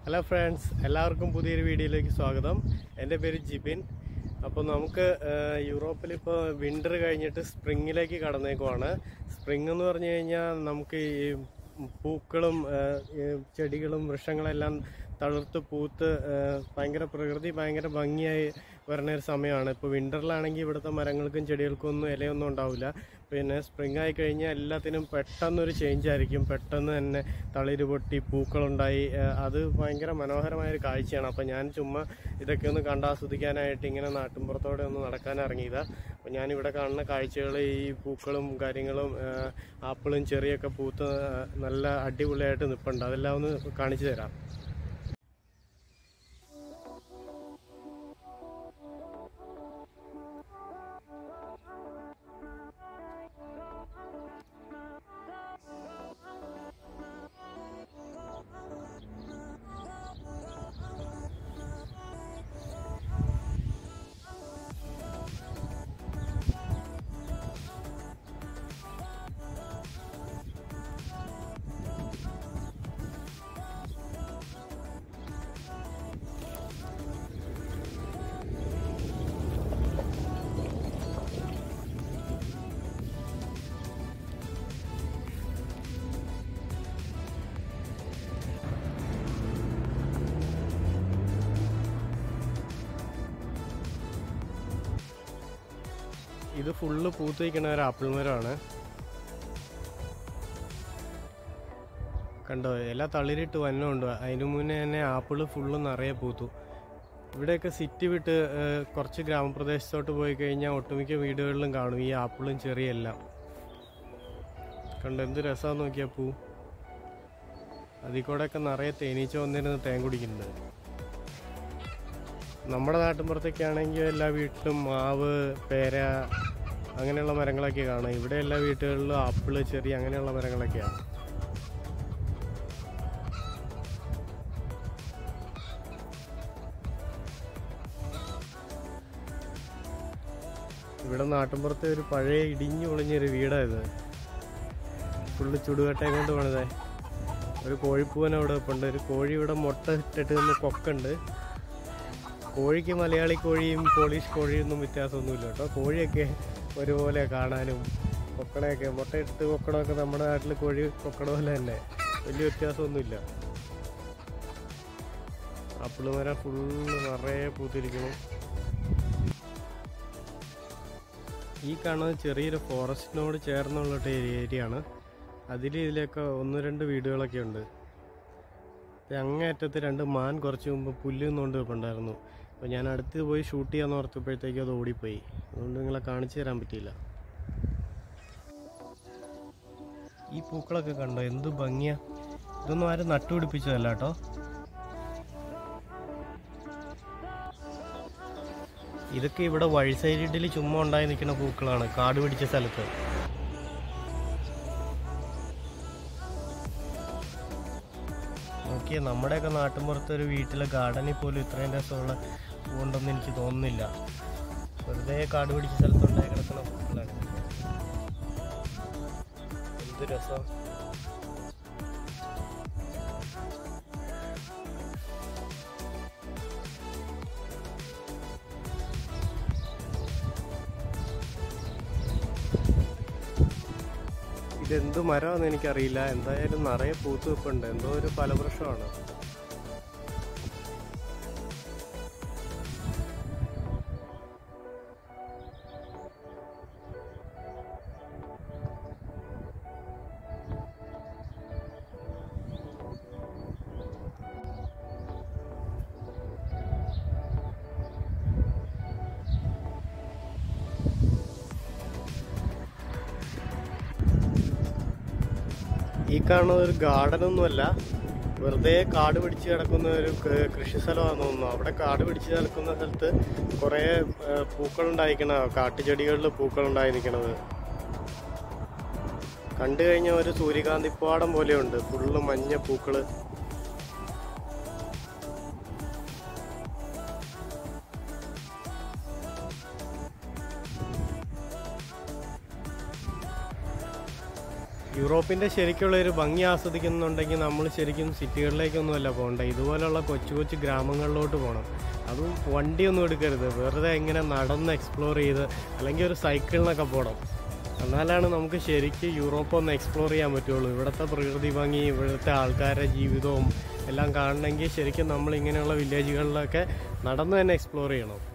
hello friends എല്ലാവർക്കും പുതിയൊരു വീഡിയോയിലേക്ക് സ്വാഗതം എൻ്റെ പേര് ജിബിൻ അപ്പോൾ നമുക്ക് യൂറോപ്പിൽ ഇപ്പോൾ വിൻ്റർ കഴിഞ്ഞിട്ട് സ്പ്രിങ്ങിലേക്ക് കടന്നേക്കുവാണ് സ്പ്രിങ് എന്ന് പറഞ്ഞു കഴിഞ്ഞാൽ നമുക്ക് ഈ പൂക്കളും ആ, ഈ ചെടികളും വൃക്ഷങ്ങളെല്ലാം തളിർത്ത് പൂത്ത് ആ, ഭയങ്കര പ്രകൃതി ഭയങ്കര ഭംഗിയായി വരുന്ന ഒരു സമയമാണ് ഇപ്പോൾ വിൻ്ററിലാണെങ്കിൽ ഇവിടുത്തെ മരങ്ങൾക്കും ചെടികൾക്കും ഒന്നും ഇലയൊന്നും ഉണ്ടാവില്ല പിന്നെ സ്പ്രിംഗ് ആയി കഴിഞ്ഞാൽ എല്ലാത്തിനും പെട്ടെന്നൊരു ചേഞ്ച് ആയിരിക്കും പെട്ടെന്ന് തന്നെ തളിര് പൊട്ടി പൂക്കളുണ്ടായി ആ, അത് ഭയങ്കര മനോഹരമായ ഒരു കാഴ്ചയാണ് അപ്പോൾ ഞാൻ ചുമ്മാ ഇതൊക്കെ ഒന്ന് കണ്ടാസ്വദിക്കാനായിട്ട് ഇങ്ങനെ നാട്ടിൻപുറത്തോടെ ഒന്ന് നടക്കാൻ ഇറങ്ങിയതാ അപ്പോൾ ഞാനിവിടെ കാണുന്ന കാഴ്ചകൾ ഈ പൂക്കളും കാര്യങ്ങളും ആ, ആപ്പിളും ചെറിയൊക്കെ പൂത്ത് ആ, നല്ല അടിപൊളിയായിട്ട് നിൽപ്പുണ്ട് അതെല്ലാം ഒന്ന് കാണിച്ചു തരാം ഇത് ഫുള്ള് പൂത്ത് നിൽക്കുന്ന ഒരു ആപ്പിൾ മരമാണ് കണ്ടോ ഇല തളിരിട്ട് വന്നുണ്ട് അതിന് മുന്നേ തന്നെ ആപ്പിള് ഫുള്ള് നിറയെ പൂത്തു ഇവിടെയൊക്കെ സിറ്റി വിട്ട് ഏഹ്, കുറച്ച് ഗ്രാമപ്രദേശത്തോട്ട് പോയി കഴിഞ്ഞാൽ ഒട്ടുമിക്ക വീടുകളിലും കാണും ഈ ആപ്പിളും ചെറിയെല്ലാം കണ്ടോ എന്ത് രസമാന്ന് നോക്കിയാ പൂ അതിൽ കൂടെയൊക്കെ നിറയെ തേനീച്ച വന്നിരുന്ന് തേൻ കുടിക്കുന്നുണ്ട് നമ്മുടെ നാട്ടിൻപുറത്തൊക്കെ ആണെങ്കിൽ എല്ലാ വീട്ടിലും മാവ് പേര അങ്ങനെയുള്ള മരങ്ങളൊക്കെ കാണാം ഇവിടെ എല്ലാ വീട്ടുകളിലും ആപ്പിള് ചെറിയ അങ്ങനെയുള്ള മരങ്ങളൊക്കെയാണ് ഇവിടെ നാട്ടിൻപുറത്തെ ഒരു പഴയ ഇടിഞ്ഞു പൊളിഞ്ഞൊരു വീടായത് ഫുള്ള് ചുടുകട്ടയും കൊണ്ട് പണിതേ ഒരു കോഴിപ്പൂവൻ അവിടെ ഉണ്ട് ഒരു കോഴി ഇവിടെ മുട്ട ഇട്ടിട്ട് നിന്ന് കൊക്കുണ്ട് കോഴിക്ക് മലയാളി കോഴിയും പോളിഷ് കോഴിയും ഒന്നും വ്യത്യാസമൊന്നുമില്ല കേട്ടോ കോഴിയൊക്കെ ഒരുപോലെ കാണാനും കൊക്കണയൊക്കെ മുട്ടയിട്ട് കൊക്കണമൊക്കെ നമ്മുടെ നാട്ടിൽ കോഴി കൊക്കണ പോലെ തന്നെ വലിയ വ്യത്യാസമൊന്നുമില്ല ആപ്പിള് മരം ഫുള്ള് നിറയെ പൂത്തിരിക്കുന്നു ഈ കാണുന്നത് ചെറിയൊരു ഫോറസ്റ്റിനോട് ചേർന്നുള്ള ഒരു ഏരിയ ആണ് അതിൽ ഇതിലൊക്കെ ഒന്ന് രണ്ട് വീടുകളൊക്കെ ഉണ്ട് ദേ അങ്ങേയറ്റത്ത് രണ്ട് മാൻ കുറച്ച് മുമ്പ് പുല്ല് നിന്നുകൊണ്ട് ഉണ്ടായിരുന്നു അപ്പോൾ ഞാൻ അടുത്ത് പോയി ഷൂട്ട് ചെയ്യാന്ന് ഓർത്തപ്പോഴത്തേക്കും അത് ഓടിപ്പോയി അതുകൊണ്ട് നിങ്ങളെ കാണിച്ചു തരാൻ പറ്റിയില്ല ഈ പൂക്കളൊക്കെ കണ്ടോ എന്ത് ഭംഗിയാ ഇതൊന്നും ആരും നട്ടുപിടിപ്പിച്ചതല്ല കേട്ടോ ഇതൊക്കെ ഇവിടെ വഴി സൈഡിൽ ചുമ്മാ ഉണ്ടായി നിൽക്കുന്ന പൂക്കളാണ് കാട് പിടിച്ച സ്ഥലത്ത് നോക്കിയേ നമ്മുടെയൊക്കെ നാട്ടിൻപുറത്ത് ഒരു വീട്ടിലെ ഗാർഡനിൽ പോലും ഇത്രയും രസമുള്ള പൂവുണ്ടെന്ന് എനിക്ക് തോന്നുന്നില്ല വെറുതെ കാട് പിടിച്ച സ്ഥലത്തുണ്ടായി കിടക്കുന്ന പൂക്കളാണ് എന്ത് രസം ഇതെന്ത് മരമാണെന്ന് എനിക്കറിയില്ല എന്തായാലും നിറയെ പൂത്ത് വെപ്പുണ്ട് എന്തോ ഒരു ഫലവൃക്ഷമാണ് ഈ കാണുന്നത് ഒരു ഗാർഡൻ ഒന്നുമല്ല വെറുതെ കാട് പിടിച്ച് കിടക്കുന്ന ഒരു ക- കൃഷി സ്ഥലമാണെന്ന് തോന്നുന്നു അവിടെ കാട് പിടിച്ച് കിടക്കുന്ന സ്ഥലത്ത് കുറേ പൂക്കൾ ഉണ്ടായിരിക്കണ കാട്ടുചെടികളിൽ പൂക്കൾ ഉണ്ടായി നിൽക്കണത് കണ്ടു കഴിഞ്ഞാൽ ഒരു സൂര്യകാന്തിപ്പാടം പോലെയുണ്ട് ഫുള്ള് മഞ്ഞ പൂക്കള് യൂറോപ്പിൻ്റെ ശരിക്കുള്ള ഒരു ഭംഗി ആസ്വദിക്കുന്നുണ്ടെങ്കിൽ നമ്മൾ ശരിക്കും സിറ്റികളിലേക്കൊന്നുമല്ല പോകണ്ട ഇതുപോലുള്ള കൊച്ചു കൊച്ചു ഗ്രാമങ്ങളിലോട്ട് പോകണം അതും വണ്ടിയൊന്നും എടുക്കരുത് വെറുതെ ഇങ്ങനെ നടന്ന് എക്സ്പ്ലോർ ചെയ്ത് അല്ലെങ്കിൽ ഒരു സൈക്കിളിനൊക്കെ പോകണം എന്നാലാണ് നമുക്ക് ശരിക്കും യൂറോപ്പ് ഒന്ന് എക്സ്പ്ലോർ ചെയ്യാൻ പറ്റുള്ളൂ ഇവിടുത്തെ പ്രകൃതി ഭംഗി ഇവിടുത്തെ ആൾക്കാരുടെ ജീവിതവും എല്ലാം കാണണമെങ്കിൽ ശരിക്കും നമ്മൾ ഇങ്ങനെയുള്ള വില്ലേജുകളിലൊക്കെ നടന്ന് തന്നെ എക്സ്പ്ലോർ ചെയ്യണം